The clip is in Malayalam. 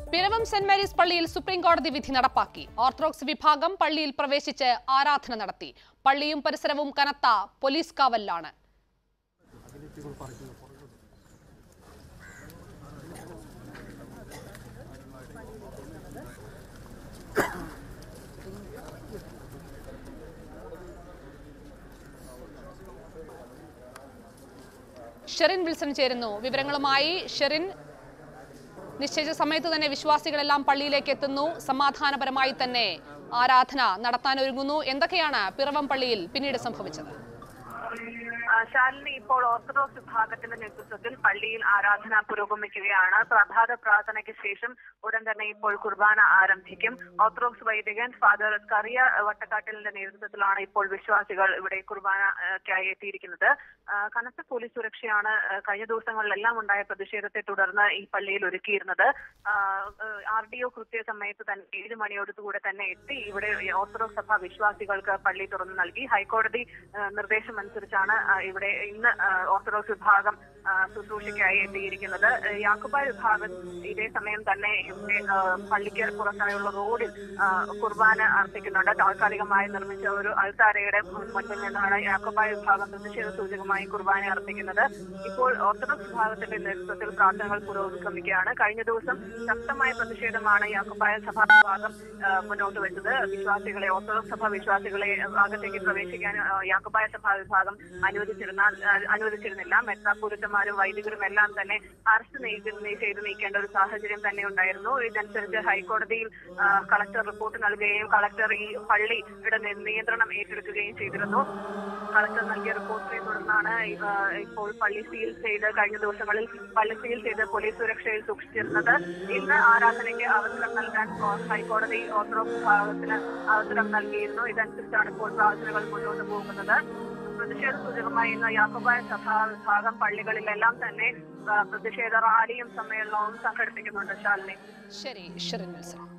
പിറവം സെന്റ് മേരീസ് പള്ളിയിൽ സുപ്രീം കോടതി വിധി നടപ്പാക്കി ഓർത്തഡോക്സ് വിഭാഗം പള്ളിയിൽ പ്രവേശിച്ച് ആരാധന നടത്തി പള്ളിയും പരിസരവും കനത്ത പോലീസ് കാവലിലാണ് ഷെറിൻ വിൽസൺ ചേരുന്നു വിവരങ്ങളുമായി ഷെറിൻ നിശ്ചയിച്ച സമയത്ത് തന്നെ വിശ്വാസികളെല്ലാം പള്ളിയിലേക്ക് എത്തുന്നു സമാധാനപരമായി തന്നെ ആരാധന നടത്താനൊരുങ്ങുന്നു എന്തൊക്കെയാണ് പിറവം പള്ളിയിൽ പിന്നീട് സംഭവിച്ചത് ആ, ശാലിനി ഇപ്പോൾ ഓർത്തഡോക്സ് വിഭാഗത്തിന്റെ നേതൃത്വത്തിൽ പള്ളിയിൽ ആരാധന പുരോഗമിക്കുകയാണ് പ്രഭാത പ്രാർത്ഥനയ്ക്ക് ശേഷം ഉടൻ തന്നെ ഇപ്പോൾ കുർബാന ആരംഭിക്കും ഓർത്തഡോക്സ് വൈദികൻ ഫാദർ കറിയ വട്ടക്കാട്ടിലിന്റെ നേതൃത്വത്തിലാണ് ഇപ്പോൾ വിശ്വാസികൾ ഇവിടെ കുർബാനയ്ക്കായി എത്തിയിരിക്കുന്നത് ആ, കനത്ത പോലീസ് സുരക്ഷയാണ് ആ, കഴിഞ്ഞ ദിവസങ്ങളിലെല്ലാം ഉണ്ടായ പ്രതിഷേധത്തെ തുടർന്ന് ഈ പള്ളിയിൽ ഒരുക്കിയിരുന്നത് ആർ ഡി ഒ കൃത്യസമയത്ത് തന്നെ ഏഴ് മണിയോടുകൂടെ തന്നെ എത്തി ഇവിടെ ഓർത്തഡോക്സ് സഭ വിശ്വാസികൾക്ക് പള്ളി തുറന്നു നൽകി ഹൈക്കോടതി ആ, നിർദ്ദേശം അനുസരിച്ചാണ് ആ, ഇവിടെ ഇന്ന് ആ, ഓർത്തഡോക്സ് വിഭാഗം ആ, ശുശ്രൂഷയ്ക്കായി എത്തിയിരിക്കുന്നത് ആ, യാക്കോബായ വിഭാഗം ഇതേ സമയം തന്നെ ഇവിടെ ആ, പള്ളിക്ക് പുറത്തായുള്ള റോഡിൽ ആ, കുർബാന അർപ്പിക്കുന്നുണ്ട് താൽക്കാലികമായി നിർമ്മിച്ച ഒരു അൾത്താരയുടെ മുൻപിൽ നിന്നാണ് യാക്കോബായ വിഭാഗം പ്രതിഷേധ സൂചകമായി കുർബാന അർപ്പിക്കുന്നത് ഇപ്പോൾ ഓർത്തഡോക്സ് വിഭാഗത്തിന്റെ നേതൃത്വത്തിൽ പ്രാർത്ഥനകൾ പുരോഗമിക്കുകയാണ് കഴിഞ്ഞ ദിവസം ശക്തമായ പ്രതിഷേധമാണ് യാക്കോബായ സഭാ വിഭാഗം ആ, മുന്നോട്ട് വെച്ചത് വിശ്വാസികളെ ഓർത്തഡോക്സ് സഭ വിശ്വാസികളെ അകത്തേക്ക് പ്രവേശിക്കാൻ ആ, യാക്കോബായ സഭാ വിഭാഗം അനുവദിച്ചിരുന്നാൽ ആ, അനുവദിച്ചിരുന്നില്ല മെത്രാപൂരിത്തന്മാരും വൈദികരും എല്ലാം തന്നെ അറസ്റ്റ് നീക്കി ചെയ്ത് നീക്കേണ്ട ഒരു സാഹചര്യം തന്നെ ഉണ്ടായിരുന്നു ഇതനുസരിച്ച് ഹൈക്കോടതിയിൽ ആ, കളക്ടർ റിപ്പോർട്ട് നൽകുകയും കളക്ടർ ഈ പള്ളിയുടെ നി- നിയന്ത്രണം ഏറ്റെടുക്കുകയും ചെയ്തിരുന്നു കളക്ടർ നൽകിയ റിപ്പോർട്ടിനെ തുടർന്നാണ് ഈ- ആ, ഇപ്പോൾ പള്ളി സീൽ ചെയ്ത് കഴിഞ്ഞ ദിവസങ്ങളിൽ പള്ളി സീൽ ചെയ്ത് പോലീസ് സുരക്ഷയിൽ സൂക്ഷിച്ചിരുന്നത് ഇന്ന് ആരാധനയ്ക്ക് അവസരം നൽകാൻ കോ- ഹൈക്കോടതി ഓർത്തഡോക്സ് വിഭാഗത്തിന് അവസരം നൽകിയിരുന്നു ഇതനുസരിച്ചാണ് ഇപ്പോൾ പ്രാർത്ഥനകൾ മുന്നോട്ട് പോകുന്നത് പ്രതിഷേധ സൂചകമായി ഇന്ന് യാക്കോബായ സഭാ വിഭാഗം പള്ളികളിലെല്ലാം തന്നെ ആ, പ്രതിഷേധ റാലിയും സമ്മേളനവും സംഘടിപ്പിക്കുന്നുണ്ട് ശാലിനി ശരി ഷെറിൻ വിൽസൺ